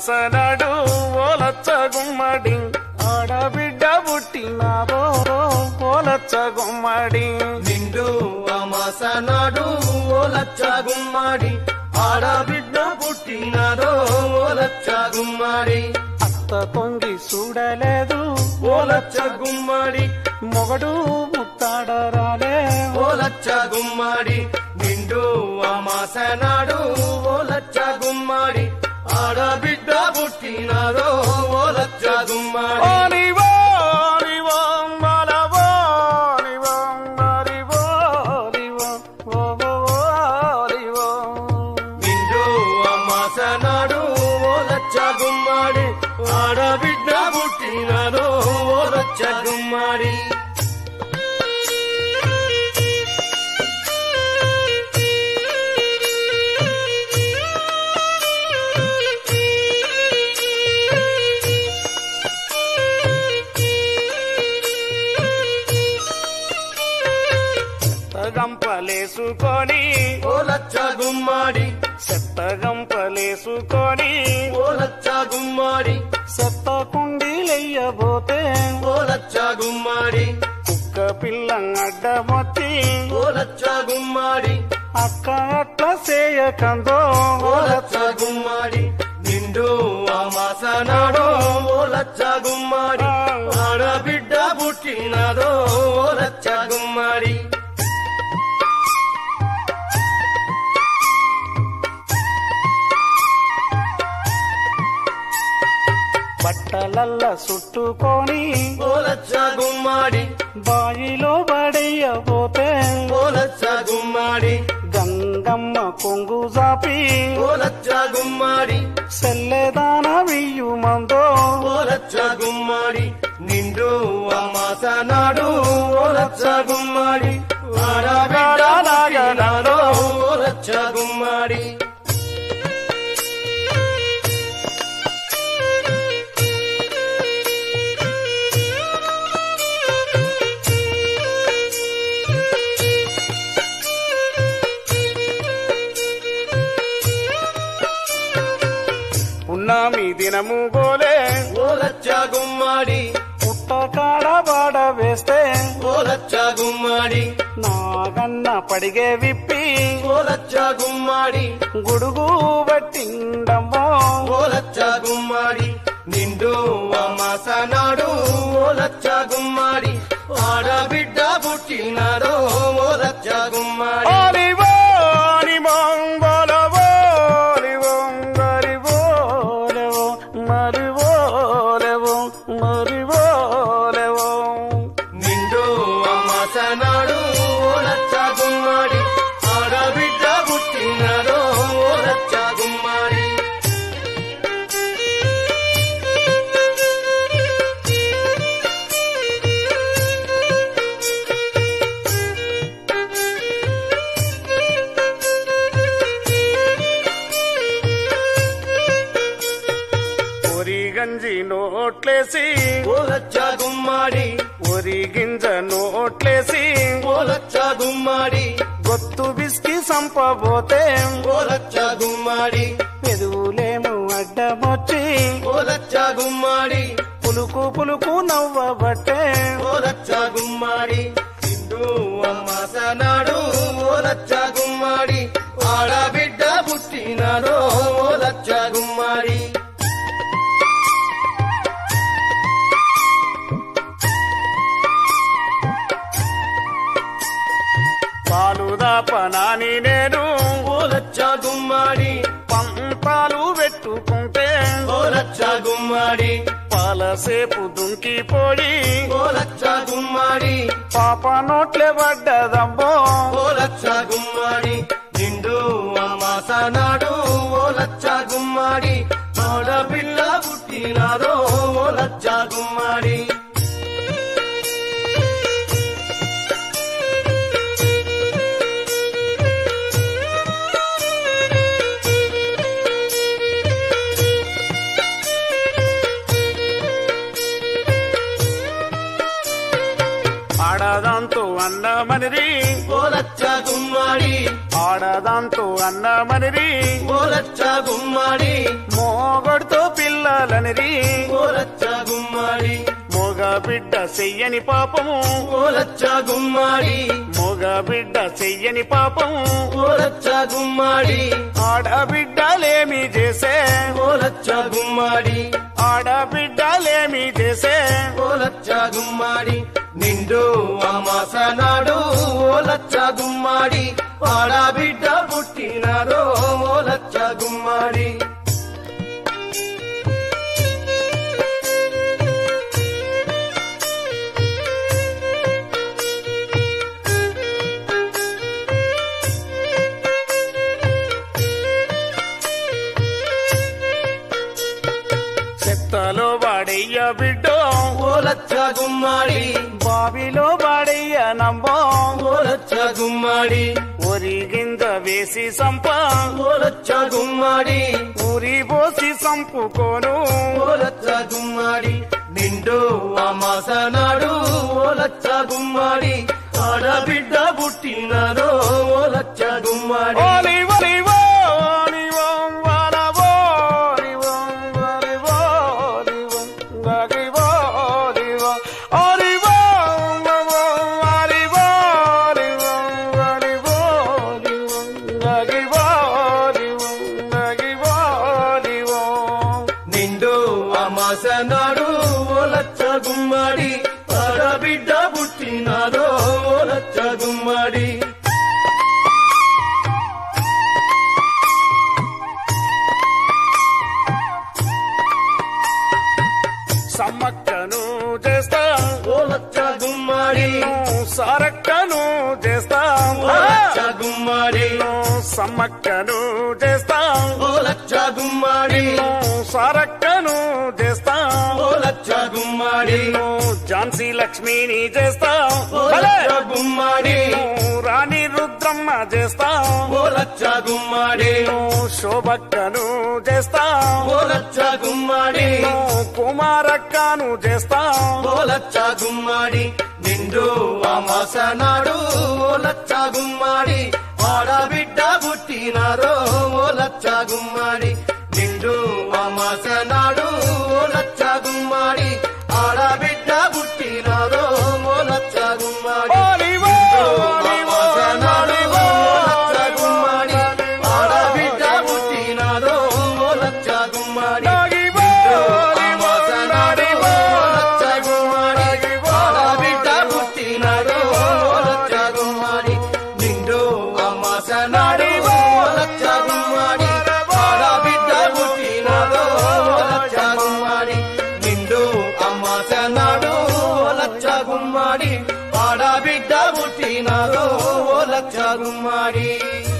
అమాసనాడు ఓలచ్చ గుమ్మడి ఆడబిడ్డ పుట్టినారో ఓలచ్చ గుమ్మడి నిండు అమాసనాడు ఓ లచ్చ గుమ్మాడి ఆడబిడ్డ పుట్టినారో ఓ లచ్చ గుమ్మాడి అత్త తొంగి చూడలేదు ఓ లచ్చ గుమ్మాడి మొగడు ముత్తాడరాలే ఓ లచ్చ గుమ్మాడి నిండు అమాసనాడు ఓ లచ్చ గుమ్మాడి ఆడబిడ్డ పుట్టినారో ఓ లచ్చ గుమ్మాడి ఓనివో, ఓనివో, మలవో, ఓనివో, మరివో, ఓనివో, ఓవో, ఓనివో. నిండు అమాసనాడు ఓ లచ్చ గుమ్మాడి ఆడబిడ్డ పుట్టినారో ఓ లచ్చ గుమ్మాడి గంపలేసుకొని ఓ లచ్చ గుమ్మాడి చెత్త గంపలేసుకొని ఓ లచ్చ గుమ్మాడి చెత్త కుండీలెయ్యబోతే ఓ లచ్చ గుమ్మాడి కుక్క పిల్ల అడ్డమొత్తి ఓ లచ్చ గుమ్మాడి అక్క అట్ల చేయకందో ఓ లచ్చ గుమ్మాడి నిండు అమాసనాడు ఓ లచ్చ గుమ్మాడి ఆడబిడ్డ పుట్టినారో ఓ లచ్చ గుమ్మాడి బట్టలల్ల చుట్టుకొని ఓ లచ్చ గుమ్మాడి బాయిలో పడేయబోతే ఓ లచ్చ గుమ్మాడి గంగమ్మ కొంగు జాపి ఓ లచ్చ గుమ్మాడి సెల్లెదాన వియ్యుమందో ఓ లచ్చ గుమ్మాడి నిండు అమాసనాడు ఓ లచ్చ గుమ్మాడి ఆడబిడ్డ పుట్టినారో ఓ లచ్చ గుమ్మాడి ఉన్నామి దినము గోలే ఓ లచ్చ గుమ్మాడి పుట్టకాడ బాడ వేస్తే ఓ లచ్చ గుమ్మాడి నాగన్న పడిగే విప్పి ఓ లచ్చ గుమ్మాడి గుడుగు పట్టిండమ్మో ఓ లచ్చ గుమ్మాడి నిండు అమాసనాడు ఓ లచ్చ గుమ్మాడి ఆడబిడ్డ పుట్టినారో ఓ లచ్చ గుమ్మాడి ఓలివో, ఓలిమొంగొలవో, ఓలివొంగరివోలెవో, మరివోలెవో, మరివోలెవో. నిండు అమాసనాడు ఓ లచ్చ గుమ్మాడి ఆడబిడ్డ పుట్టినారో ఓ లచ్చ గుమ్మాడి ఒరి గంజి నోట్లేసి ఓ లచ్చ గుమ్మాడి ఒరి గింజ నోట్లేసి ఓ లచ్చ గుమ్మాడి గొత్తు బిస్కి సంపబోతే ఓ లచ్చ గుమ్మాడి పెదువులేము అడ్డమొచ్చి ఓ లచ్చ గుమ్మాడి పులుకు పులుకు నవ్వబట్టే ఓ లచ్చ గుమ్మాడి నిండు అమ్మాసనాడు ఓ లచ్చ గుమ్మాడి ఆడబిడ్డ పుట్టినారో ఓ లచ్చ గుమ్మాడి పాలుదాపనాని నేను ఓ లచ్చ గుమ్మాడి పంపాలు పెట్టుకుంటే ఓ లచ్చ గుమ్మాడి పాలసేపు దుంకిపోయి ఓ లచ్చ గుమ్మాడి పాప నోట్లే పడ్డదమ్మో ఓ లచ్చ గుమ్మాడి నిండు అమ్మాసనాడు ఓ లచ్చ గుమ్మాడి ఆడపిల్ల పుట్టినారో ఓ లచ్చ గుమ్మాడి ఆడదాంతో అన్నమనిరి ఓలచ్చ గుమ్మాడి ఆడదాంతో అన్నమనిరి ఓలచ్చ గుమ్మాడి మోగొడుతో పిల్లలనిరి ఓలచ్చ గుమ్మాడి మోగ బిడ్డ చెయ్యని పాపము ఓలచ్చ గుమ్మాడి మోగ బిడ్డ చెయ్యని పాపము ఓలచ్చ గుమ్మాడి ఆడబిడ్డలేమి చేసే ఓలచ్చ గుమ్మాడి ఆడబిడ్డలేమి చేసే ఓలచ్చ గుమ్మాడి నిండు అమాస నాడు ఓలచ్చ గుమ్మాడి ఆడబిడ్డ పుట్టినారో ఓలచ్చ గుమ్మాడి చెత్తలో వాడయ్య బిడ్డో ఓలచ్చ గుమ్మాడి బావిలో వాడయ్య నంబో ఓలచ్చ గుమ్మాడి ఒరి గింజ వేసి సంప ఓలచ్చ గుమ్మాడి ఊరి పోసి సంపుకోను ఓలచ్చ గుమ్మాడి నిండు అమాస నాడు ఓలచ్చ గుమ్మాడి ఆడబిడ్డ పుట్టినారో ఓలచ్చ గుమ్మాడి ఓలి ఒలివో ఒలివో వలవో ఒలివో ఒలివో ఒలివో గగివో ఒలివో ఒలివో ఒలివో ఒలివో ఒలివో ఒలివో ఒలివో గగివో ఒలివో గగివో ఒలివో నిండు అమాస నాడు ఓలచ్చ గుమ్మాడి ఆడబిడ్డ పుట్టినారో ఓలచ్చ గుమ్మాడి సమ్మక్కను చేస్తా ఓలచ్చ గుమ్మాడి సారక్కను చేస్తా ఓలచ్చ గుమ్మాడి సమ్మక్కను చేస్తా ఓలచ్చ గుమ్మాడి సారక్కను చేస్తా ఓలచ్చ గుమ్మాడి ఝాన్సీ లక్ష్మిని చేస్తా ఓలచ్చ గుమ్మాడి రాణి రుద్రమ్మ చేస్తా ఓలచ్చ గుమ్మాడి శోభక్కను చేస్తా ఓలచ్చ గుమ్మాడి కుమారక్కను చేస్తా ఓలచ్చ గుమ్మాడి నిండు అమాస నాడు ఓలచ్చ గుమ్మాడి ఆడబిడ్డ పుట్టినారో ఓలచ్చ గుమ్మాడి నిండు అమాస నాడు ఓలచ్చ గుమ్మాడి ఆడబిడ్డ పుట్టినారో ఓలచ్చ గుమ్మాడి ఓలివో, ఓలివో, అమాస నాడు ఓలివో, ఓలచ్చ గుమ్మాడి ఆడబిడ్డ పుట్టినారో ఓలచ్చ గుమ్మాడి నాగివో, ఓలివో, నాడివో, నిండు అమాస నాడివో లచ్చ గుమ్మాడి ఆడబిడ్డ పుట్టినారో లచ్చ గుమ్మాడి నిండు అమాస నాడు లచ్చ గుమ్మాడి ఆడబిడ్డ పుట్టినారో లచ్చ గుమ్మాడి